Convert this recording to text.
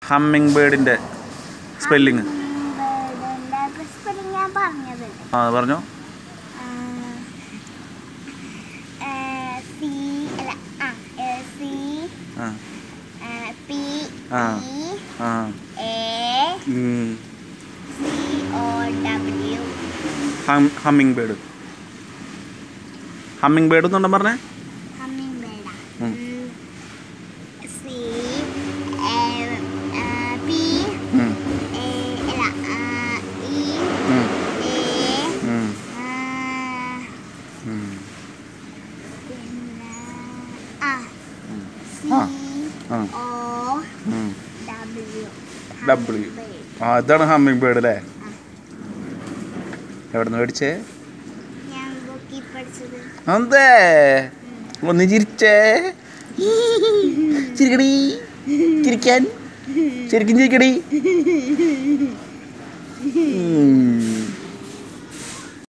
Humming ബേർഡിൻ്റെ spelling ബേർഡിന്റെ spelling ഞാൻ പറഞ്ഞതല്ലേ ആ പറഞ്ഞോ സി അല്ല ആ സി ആ പി ആ. ഇ ആ എ ഉം. സി ഒ ഡബ്ല്യു ഹം ഹമ്മിങ് ബേർഡ് ഹമ്മിങ് ബേർഡ് എന്നുണ്ടെന്ന് പറഞ്ഞേ ഹമ്മിങ് ബേർഡാ ഉം. സി പി ഉം. എ അല്ല ഇ ഉം. എ ഉം. ഉം. പിന്നെ ആ ഉം. സി ആ. ആ. ഒ ഉം. ഡബ്ല്യു ഡബ്ല്യു ആ ഇതാണ് ഹമ്മിങ് ബേർഡ് അല്ലേ എവിടെ നിന്ന് മേടിച്ചേ ഞാൻ ബുക്കിൽ പഠിച്ചത് അന്തേ ഒന്ന് ചിരിച്ചേ ചിരിക്കടി ചിരിക്കാൻ ശരിക്കും ചിരിക്കടി ഉം.